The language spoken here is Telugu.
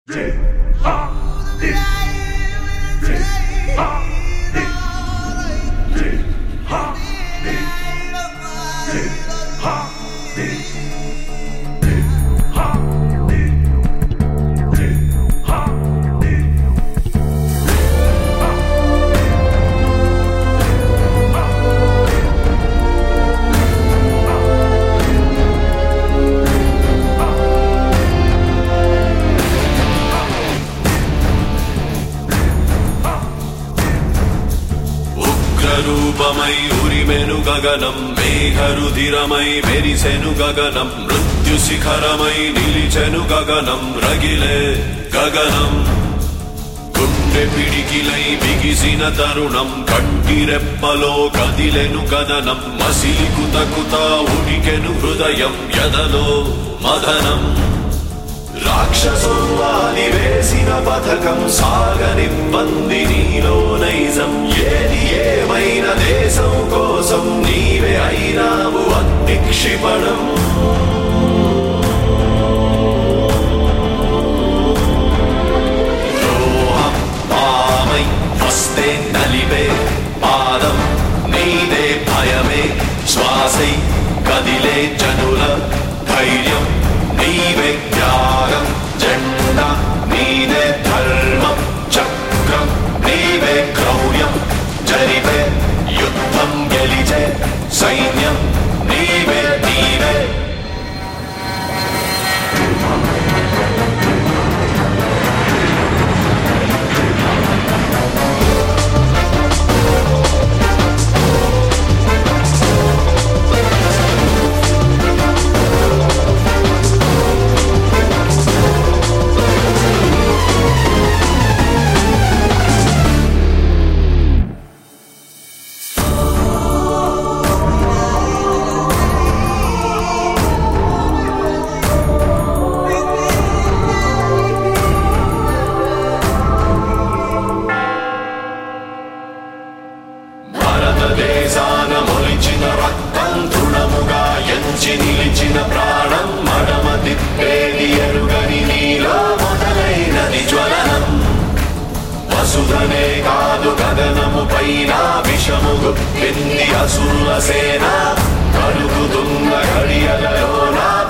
ఉగ్రరూపమై ఉరిమెను గగనం మేఘరుధిరమై మెరిసెను గగనం మృత్యు శిఖరమై నిలిచెను గగనం రగిలే గగనం గుండె పిడికిలై బిగిసిన తరుణం కంటిరెప్పలో కదిలెను కదనం మసిలి కుత కుత ఉడికెను హృదయం ఎదలో మదనం రాక్షసోవాలి వేసిన పథకం సాగనివ్వంది నీలో నైజం ఏది ఏమైన దేశం కోసం నీవే అయినావు అగ్ని క్షిపణం ద్రోహం పామై వస్తే నలిపే పాదం నీదే భయమే శ్వాసై కదిలే జనుల ధైర్యం నీవే త్యాగం జెండా నీదే ధర్మం చక్రం నీవే క్రౌర్యం జరిపే యుద్ధం గెలిచే సైన్యం నీవే నీవే భారతదేశాన మొలిచిన రక్తం తృణముగా ఎంచి నిలిచిన ప్రాణం మడమ తిప్పేది ఎరుగని నీలో మొదలైనది జ్వలనం వసుధనే కాదు గగనము పైన విషము గుప్పింది అసురుల సేన కలుగుతున్న గడియలలోన